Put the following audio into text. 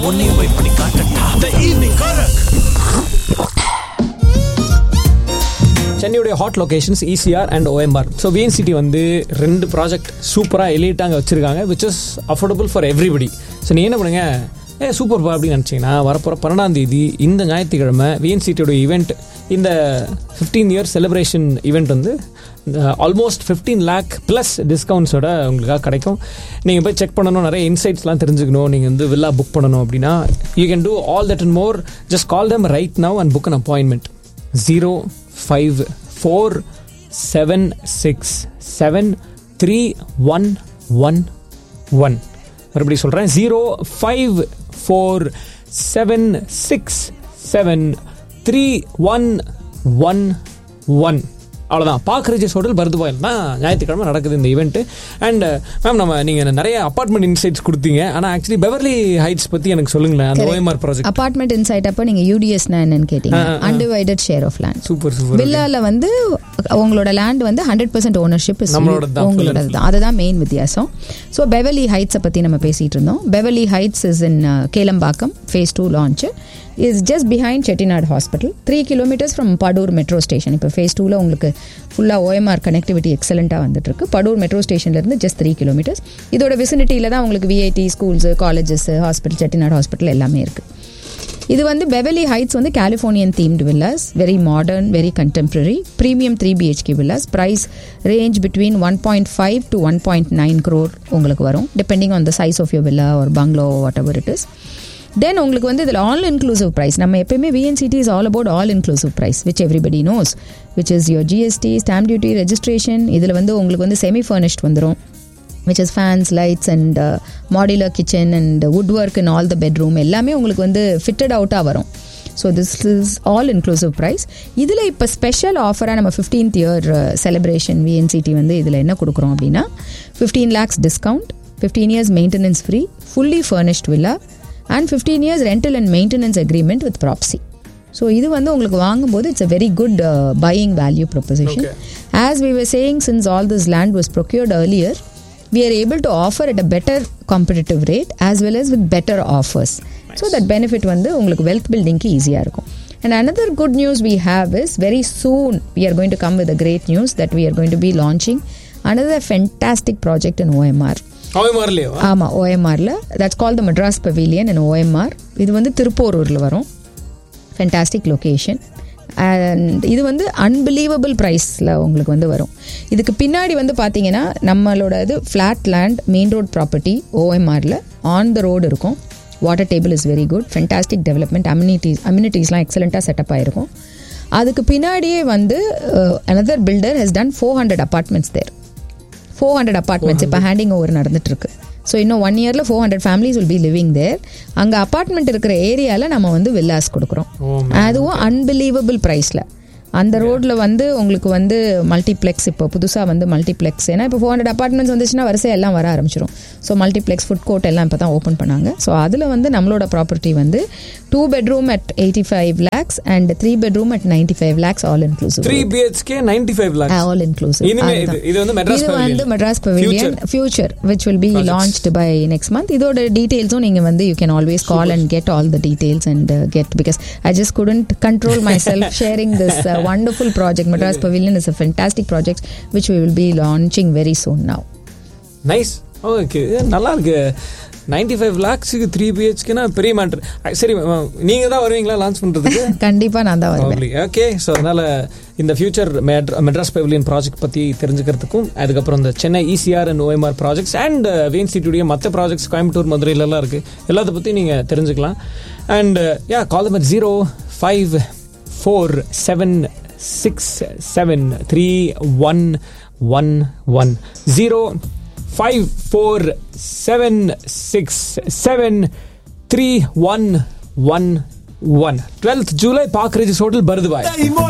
உன்னையும் போய் பண்ணி காட்டட்டா த ஈவினிங் கரக் சென்னையுடைய hot locations ECR and OMR so VN City வந்து ரெண்டு ப்ராஜெக்ட் சூப்பராக எலிட்டாங்க வச்சிருக்காங்க which is affordable for everybody so நீ என்ன பண்ணுங்க ஏ சூப்பர் பா அப்படின்னு நினச்சிங்கன்னா வரப்போகிற பன்னெண்டாம் தேதி இந்த ஞாயிற்றுக்கிழமை விஎன்சிட்டியோட ஈவெண்ட் இந்த ஃபிஃப்டீன் இயர் செலிப்ரேஷன் ஈவெண்ட் வந்து ஆல்மோஸ்ட் ஃபிஃப்டீன் லேக் ப்ளஸ் டிஸ்கவுண்ட்ஸோட உங்களுக்காக கிடைக்கும் நீங்கள் போய் செக் பண்ணணும் நிறைய இன்சைட்ஸ்லாம் தெரிஞ்சுக்கணும் நீங்கள் வந்து வில்லா புக் பண்ணணும் அப்படின்னா you can do all that and more just call them right now and book an appointment zero five four seven six seven three one one one மறுபடியும் சொல்கிறேன் zero five four seven six seven three one one one அவ்வளோதான் Park Regis hotel பர்துபாயில் தான் ஞாயிற்றுக்கிழமை நடக்குது இந்த event and ma'am நம்ம நீங்கள் நிறைய அப்பார்ட்மெண்ட் இன்சைட்ஸ் கொடுத்தீங்க ஆனால் ஆக்சுவலி பெவர்லி ஹைட்ஸ் பற்றி எனக்கு சொல்லுங்களேன் அந்த ஓஎம்ஆர் ப்ராஜெக்ட் அபார்ட்மெண்ட் இன்சைட் அப்போ நீங்க யூடிஎஸ்னா என்னன்னு கேட்டீங்க ஆ, ஆ, ஆ. Undivided share of land super super வில்லால வந்து உங்களோட லேண்ட் வந்து ஹண்ட்ரட் பர்சன்ட் ஓனர்ஷிப் நம்மளோடது தான், full and உங்களோட தான் அதுதான் மெயின் வித்தியாசம் ஸோ பெவலி ஹைட்ஸை பற்றி நம்ம பேசிட்டு இருந்தோம் Beverly Heights is in Kelambakkam phase two launch is just behind Chettinad hospital three kilometres from Padur metro station இப்போ ஃபேஸ் டூவில் உங்களுக்கு ஃபுல்லாக ஓஎம்ஆர் கனெக்டிவிட்டி எக்ஸலண்ட்டாக வந்துட்டு இருக்கு படூர் மெட்ரோ ஸ்டேஷன்லேருந்து ஜஸ்ட் த்ரீ கிலோமீட்டர்ஸ் இதோட விசினிட்டியில் தான் உங்களுக்கு VIT schools colleges hospital Chettinad hospital எல்லாமே இருக்குது இது வந்து பெவலி ஹைட்ஸ் வந்து Californian themed villas very modern very contemporary premium three BHK villas price range between one point five to one point nine crore உங்களுக்கு வரும் depending on the size of your villa ஒரு bungalow whatever it is then உங்களுக்கு வந்து இதில் all inclusive price நம்ம எப்பயுமே VNCT is all about all inclusive price which everybody knows which is your GST stamp duty registration இதில் வந்து உங்களுக்கு வந்து செமி ஃபர்னிஷ்ட் வந்துடும் which is fans lights and modular kitchen and wood work in all the bedroom எல்லாமே உங்களுக்கு வந்து fitted அவுட்டாக வரும் so this is all inclusive price இதில் இப்போ ஸ்பெஷல் ஆஃபராக நம்ம ஃபிஃப்டீன்த் இயர் செலிப்ரேஷன் விஎன்சிடி வந்து இதில் என்ன கொடுக்குறோம் அப்படின்னா fifteen lakhs discount fifteen years maintenance free fully furnished villa and fifteen years rental and maintenance agreement with Propsy so இது வந்து உங்களுக்கு வாங்கும்போது it's a very good buying value proposition as we were saying since all this land was procured earlier we are able to offer at a better competitive rate as well as with better offers so that benefit வந்து உங்களுக்கு wealth buildingக்கு ஈஸியாக இருக்கும் and another good news we have is very soon we are going to come with a great news that we are going to be launching another fantastic project in OMR ஓஎம்ஆர்லேயே ஆமாம் ஓஎம்ஆரில் that's call the Madras Pavilion in OMR இது வந்து திருப்போரூரில் வரும் fantastic location and இது வந்து unbelievable ப்ரைஸில் உங்களுக்கு வந்து வரும் இதுக்கு பின்னாடி வந்து பார்த்தீங்கன்னா நம்மளோட இது flat land main road property ஓஎம்ஆரில் ஆன் த ரோடு இருக்கும் water table is very good fantastic development amenities அம்யூனிட்டிஸ்லாம் எக்ஸலண்ட்டாக செட்டப் ஆயிருக்கும் அதுக்கு பின்னாடியே வந்து another builder has done four hundred apartments there four hundred apartments இப்போ ஹேண்டிங் ஓவர் நடந்துட்டு இருக்கு ஸோ இன்னும் ஒன் இயரில் four hundred families will be living there அங்கே அப்பார்ட்மெண்ட் இருக்கிற ஏரியாவில் நம்ம வந்து வில்லாஸ் கொடுக்குறோம் Oh, அதுவும் அன்பிலீவபிள் ப்ரைஸில் அந்த ரோட்ல வந்து உங்களுக்கு வந்து மல்டிப்ளெக்ஸ் இப்போ புதுசாக வந்து மல்டிப்ளெக்ஸ் ஏன்னா இப்போ ஃபோர் ஹண்ட்ரட் அப்பார்ட்மெண்ட்ஸ் வந்துச்சுன்னா வரிசை எல்லாம் வர ஆரம்பிச்சிடும் ஸோ மல்டிப்ளெக்ஸ் ஃபுட் கோர்ட் எல்லாம் இப்போ தான் ஓப்பன் பண்ணாங்க ஸோ அதில் வந்து நம்மளோட ப்ராப்பர்ட்டி வந்து two bedroom at eighty five lakhs and three bedroom at ninety five lakhs all inclusive three BHK ninety five lakhs all inclusive இனிமே இது இது வந்து மெட்ராஸ் இது வந்து pavilion. Madras Pavilion future which will be launched by next month இதோட டீடைல்ஸும் நீங்க வந்து you can always call and get all the details and get because I just couldn't control myself sharing this wonderful project Madras Pavilion is a fantastic project which we will be launching very soon now nice okay நல்லா இருக்கு நைன்டி ஃபைவ் லேக்ஸுக்கு three பிஹெச்கேனா பெரிய matter சரி நீங்க தான் வருவீங்களா லான்ச் பண்றதுக்கு கண்டிப்பா நான் தான் வருவேன் ஓகே ஸோ அதனால இந்த ஃபியூச்சர் மெட்ராஸ் பெவிலியன் ப்ராஜெக்ட் பத்தி தெரிஞ்சுக்கிறதுக்கும் அதுக்கப்புறம் இந்த Chennai ECR and OMR projects and விஎன்சிடியுடைய மற்ற ப்ராஜெக்ட்ஸ் கோயம்புத்தூர் மதுரையிலலாம் இருக்கு எல்லாத்த பத்தி நீங்க தெரிஞ்சுக்கலாம் and yeah call number zero five four seven six seven three one one one zero five four seven six seven three one one one twelfth July Park Regis hotel பருதுபாய்